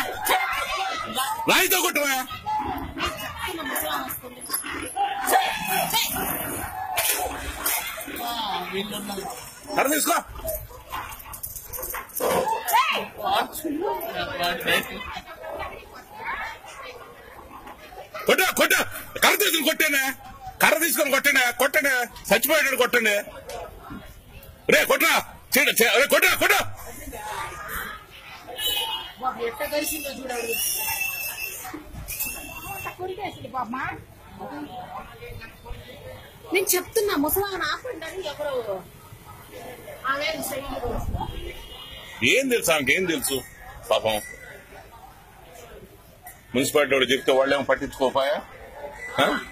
రాయితో కొట్టవా చెప్తున్నా ముసలాం వస్తుంది వీళ్ళున్నారు కర్ర తీసుకో వాడు బయట కొట్ట కొట్ట కర్ర తీసుకుని కొట్టేనే కర్ర తీసుకొని కొట్టనే కొట్టనే చచ్చిపోయాడు కొట్టండి రే కొట్టరా చీడ చే- రే కొట్టరా కొట్ట బాబు ఎట్ట కలిసిందో చూడాలి నేను చెప్తున్నా ముసలాం ఆపండి అని ఎవరు ఆమె శైలి ఏం తెలుసు ఆమెకి ఏం తెలుసు పాపం మున్సిపాలిటీ వాడు చెప్తే వాళ్ళేమో పట్టించుకోపాయా ఆ?